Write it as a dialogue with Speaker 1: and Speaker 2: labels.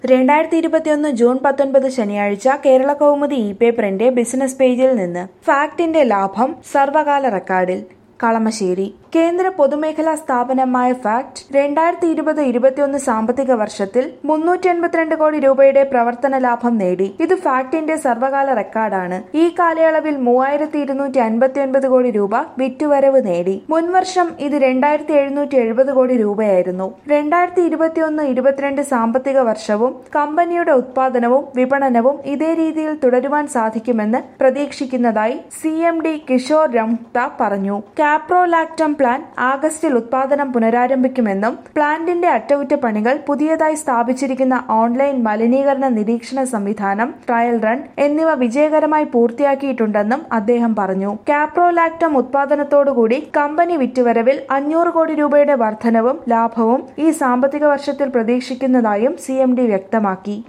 Speaker 1: രണ്ടായിരത്തി ഇരുപത്തിയൊന്ന് ജൂൺ പത്തൊൻപത് ശനിയാഴ്ച കേരള കൗമുദി ഇ പേപ്പറിന്റെ ബിസിനസ് പേജിൽ നിന്ന് ഫാക്ടിന്റെ ലാഭം സർവകാല റെക്കോർഡിൽ കളമശ്ശേരി കേന്ദ്ര പൊതുമേഖലാ സ്ഥാപനമായ ഫാക്ട് രണ്ടായിരത്തി ഇരുപത് ഇരുപത്തിയൊന്ന് സാമ്പത്തിക വർഷത്തിൽ മുന്നൂറ്റി എൺപത്തിരണ്ട് കോടി രൂപയുടെ പ്രവർത്തന ലാഭം നേടി ഇത് ഫാക്ടിന്റെ സർവകാല റെക്കോർഡാണ് ഈ കാലയളവിൽ മൂവായിരത്തി ഇരുന്നൂറ്റി അൻപത്തി ഒൻപത് കോടി രൂപ വിറ്റുവരവ് നേടി മുൻവർഷം ഇത് രണ്ടായിരത്തി എഴുന്നൂറ്റി എഴുപത് കോടി രൂപയായിരുന്നു രണ്ടായിരത്തി ഇരുപത്തിയൊന്ന് ഇരുപത്തിരണ്ട് സാമ്പത്തിക വർഷവും കമ്പനിയുടെ ഉത്പാദനവും വിപണനവും ഇതേ രീതിയിൽ തുടരുവാൻ സാധിക്കുമെന്ന് പ്രതീക്ഷിക്കുന്നതായി C M D Kishore Rungta പറഞ്ഞു കാപ്രോലാക്ടം പ്ലാൻ ആഗസ്റ്റിൽ ഉത്പാദനം പുനരാരംഭിക്കുമെന്നും പ്ലാന്റിന്റെ അറ്റകുറ്റപ്പണികൾ പുതിയതായി സ്ഥാപിച്ചിരിക്കുന്ന ഓൺലൈൻ മലിനീകരണ നിരീക്ഷണ സംവിധാനം ട്രയൽ റൺ എന്നിവ വിജയകരമായി പൂർത്തിയാക്കിയിട്ടുണ്ടെന്നും അദ്ദേഹം പറഞ്ഞു കാപ്രോലാക്ടം ഉത്പാദനത്തോടുകൂടി കമ്പനി വിറ്റുവരവിൽ അഞ്ഞൂറ് കോടി രൂപയുടെ വർധനവും ലാഭവും ഈ സാമ്പത്തിക വർഷത്തിൽ പ്രതീക്ഷിക്കുന്നതായും സി വ്യക്തമാക്കി